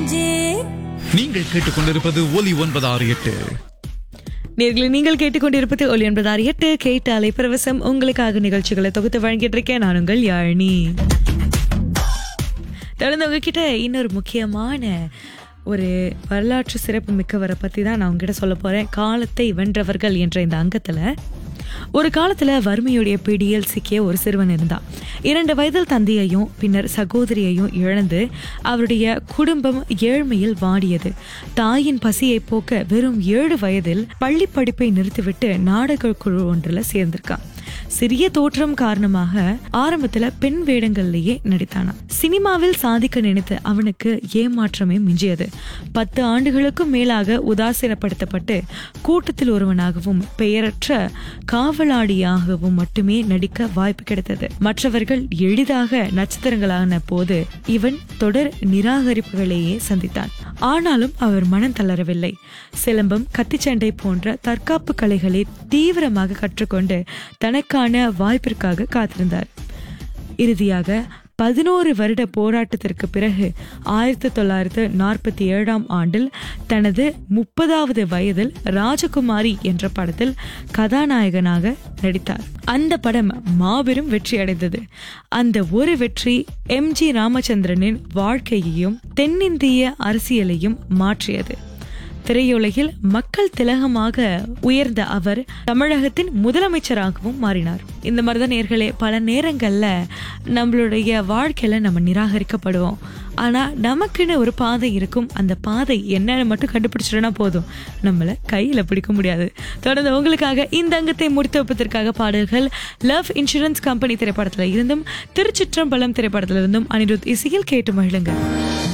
நெஞ்சே நீங்கள் கேட்டுக்கொண்டிருப்பது ஒலி ஒன்பது ஆறு எட்டு நேர்களை நீங்கள் கேட்டுக்கொண்டிருப்பது ஒலி என்பதார் எட்டு கேட்டாலை பிரவசம் உங்களுக்காக நிகழ்ச்சிகளை தொகுத்து வழங்கிட்டு இருக்கேன் நான் உங்கள் யாழினி தொடர்ந்து உங்ககிட்ட இன்னொரு முக்கியமான ஒரு வரலாற்று சிறப்பு மிக்கவரை பற்றி தான் நான் உங்ககிட்ட சொல்ல போகிறேன் காலத்தை வென்றவர்கள் என்ற இந்த அங்கத்தில் ஒரு காலத்தில் வறுமையுடைய பிடியில் சிக்கிய ஒரு சிறுவன் இருந்தான் இரண்டு வயதில் தந்தையையும் பின்னர் சகோதரியையும் இழந்து அவருடைய குடும்பம் ஏழ்மையில் வாடியது தாயின் பசியை போக்க வெறும் ஏழு வயதில் பள்ளி படிப்பை நிறுத்திவிட்டு நாடக குழு ஒன்றில் சேர்ந்திருக்கான் சிறிய தோற்றம் காரணமாக ஆரம்பத்துல பெண் வேடங்கள்லயே நடித்தானாம் சினிமாவில் சாதிக்க நினைத்த அவனுக்கு ஏமாற்றமே மிஞ்சியது பத்து ஆண்டுகளுக்கும் மேலாக உதாசீனப்படுத்தப்பட்டு கூட்டத்தில் ஒருவனாகவும் பெயரற்ற காவலாளியாகவும் மட்டுமே நடிக்க வாய்ப்பு கிடைத்தது மற்றவர்கள் எளிதாக நட்சத்திரங்களான போது இவன் தொடர் நிராகரிப்புகளையே சந்தித்தான் ஆனாலும் அவர் மனம் தளரவில்லை சிலம்பம் கத்திச்சண்டை போன்ற தற்காப்பு கலைகளை தீவிரமாக கற்றுக்கொண்டு தனக்கான வாய்ப்பிற்காக காத்திருந்தார் இறுதியாக பதினோரு வருட போராட்டத்திற்கு பிறகு ஆயிரத்தி தொள்ளாயிரத்து நாற்பத்தி ஏழாம் ஆண்டில் தனது முப்பதாவது வயதில் ராஜகுமாரி என்ற படத்தில் கதாநாயகனாக நடித்தார் அந்த படம் மாபெரும் வெற்றி அடைந்தது அந்த ஒரு வெற்றி எம் ஜி ராமச்சந்திரனின் வாழ்க்கையையும் தென்னிந்திய அரசியலையும் மாற்றியது திரையுலகில் மக்கள் திலகமாக உயர்ந்த அவர் தமிழகத்தின் முதலமைச்சராகவும் மாறினார் இந்த மாதிரிதான் நேர்களே பல நேரங்கள்ல நம்மளுடைய வாழ்க்கையில நம்ம நிராகரிக்கப்படுவோம் ஆனா நமக்குன்னு ஒரு பாதை இருக்கும் அந்த பாதை என்னன்னு மட்டும் கண்டுபிடிச்சிட்டோம்னா போதும் நம்மள கையில பிடிக்க முடியாது தொடர்ந்து உங்களுக்காக இந்த அங்கத்தை முடித்து வைப்பதற்காக பாடல்கள் லவ் இன்சூரன்ஸ் கம்பெனி திரைப்படத்துல இருந்தும் திருச்சிற்றம்பலம் திரைப்படத்துல இருந்தும் அனிருத் இசையில் கேட்டு மகிழுங்க